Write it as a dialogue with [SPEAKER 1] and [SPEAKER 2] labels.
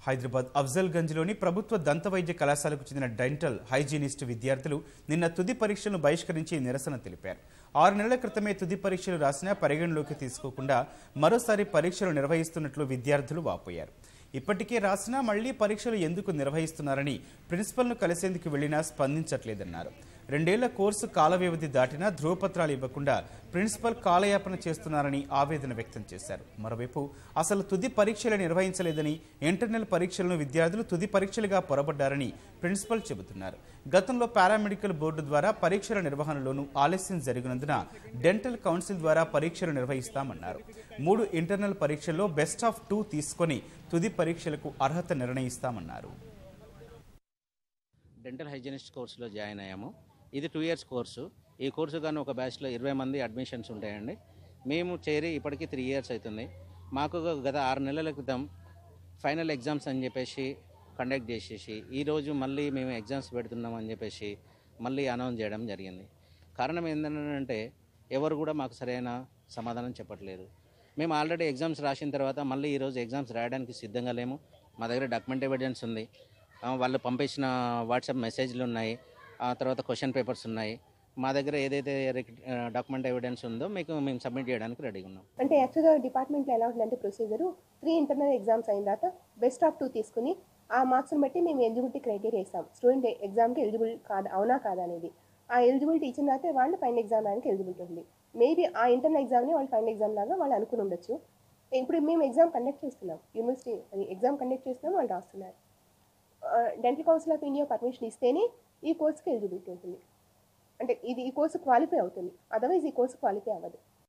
[SPEAKER 1] హైదరాబాద్ అఫ్జల్గంజ్లోని ప్రభుత్వ దంతవైద్య కళాశాలకు చెందిన డెంటల్ హైజీనిస్ట్ విద్యార్థులు నిన్న తుది పరీక్షలను బహిష్కరించి నిరసన తెలిపారు ఆరు నెలల క్రితమే తుది పరీక్షలు రాసినా పరిగణలోకి తీసుకోకుండా మరోసారి పరీక్షలు నిర్వహిస్తున్నట్లు విద్యార్థులు వాపోయారు ఇప్పటికే రాసినా మళ్లీ పరీక్షలు ఎందుకు నిర్వహిస్తున్నారని ప్రిన్సిపల్ను కలిసేందుకు వెళ్లినా స్పందించట్లేదన్నారు రెండేళ్ల కోర్సు కాల వ్యవధి దాటినా ధ్రువపత్రాలు ఇవ్వకుండా ప్రిన్సిపల్ కాలయాపన చేస్తున్నారని ఆవేదన వ్యక్తం చేశారు మరోవైపు అసలు తుది పరీక్షలు నిర్వహించలేదని ఇంటర్నల్ పరీక్షలను విద్యార్థులు తుది పరీక్షలుగా పొరబడ్డారని ప్రిన్సిపల్ చెబుతున్నారు గతంలో పారామెడికల్ బోర్డు ద్వారా పరీక్షల నిర్వహణలోనూ ఆలస్యం జరిగినందున డెంటల్ కౌన్సిల్ ద్వారా పరీక్షలు నిర్వహిస్తామన్నారు మూడు ఇంటర్నల్ పరీక్షల్లో బెస్ట్ ఆఫ్ టూ తీసుకొని తుది పరీక్షలకు అర్హత నిర్ణయిస్తామన్నారు
[SPEAKER 2] డెంటల్ హైజీనిస్ట్ కోర్సులో జాయిన్ అయ్యాము ఇది టూ ఇయర్స్ కోర్సు ఈ కోర్సు కానీ ఒక బ్యాచ్లో ఇరవై మంది అడ్మిషన్స్ ఉంటాయండి మేము చేరి ఇప్పటికీ త్రీ ఇయర్స్ అవుతుంది మాకు గత ఆరు నెలల క్రితం ఫైనల్ ఎగ్జామ్స్ అని చెప్పేసి కండక్ట్ చేసేసి ఈరోజు మళ్ళీ మేము ఎగ్జామ్స్ పెడుతున్నాం అని చెప్పేసి మళ్ళీ అనౌన్స్ చేయడం జరిగింది కారణం ఏంటంటే ఎవరు కూడా మాకు సరైన సమాధానం చెప్పట్లేదు మేము ఆల్రెడీ ఎగ్జామ్స్ రాసిన తర్వాత మళ్ళీ ఈరోజు ఎగ్జామ్స్ రాయడానికి సిద్ధంగా లేము మా దగ్గర డాక్యుమెంట్ ఎవిడెన్స్ ఉంది ఆ, వాళ్ళు పంపించిన వాట్సాప్ మెసేజ్లు ఉన్నాయి ఆ తర్వాత క్వశ్చన్ పేపర్స్ ఉన్నాయి మా దగ్గర ఏదైతే డాక్యుమెంట్ ఎవిడెన్స్ ఉందో మీకు మేము సబ్మిట్ చేయడానికి రెడీగా ఉన్నాం
[SPEAKER 3] అంటే యాక్చువల్గా డిపార్ట్మెంట్లో ఎలా ఉంటుందంటే ప్రొసీజరు త్రీ ఇంటర్నల్ ఎగ్జామ్స్ అయిన తర్వాత బెస్ట్ ఆఫ్ టూ తీసుకుని ఆ మార్క్స్ని బట్టి మేము ఎలిజిబిలిటీ క్రైటీరియా ఇస్తాం స్టూడెంట్ ఎగ్జామ్కి ఎలిజిబుల్ కాదు అవునా కాదా అనేది ఆ ఎలిజిబిలిటీ ఇచ్చిన తర్వాత వాళ్ళు ఫైనల్ ఎగ్జామ్ రాయడానికి ఎలిజిబిలిటీ ఉంది మేబీ ఆ ఇంటర్నల్ ఎగ్జామ్ని వాళ్ళు ఫైనల్ ఎగ్జామ్ లాగా వాళ్ళు అనుకుని ఉండొచ్చు ఇప్పుడు మేము ఎగ్జామ్ కండక్ట్ చేస్తున్నాం యూనివర్సిటీ అది ఎగ్జామ్ కండక్ట్ చేస్తున్నాం వాళ్ళు రాస్తున్నారు dental council of India permission ఇస్తేనే ఈ కోర్సుకి ఎలిజిబిలిటీ ఉంటుంది అంటే ఇది ఈ కోర్సు క్వాలిఫై అవుతుంది అదర్వైజ్ ఈ కోర్సు క్వాలిఫై అవ్వదు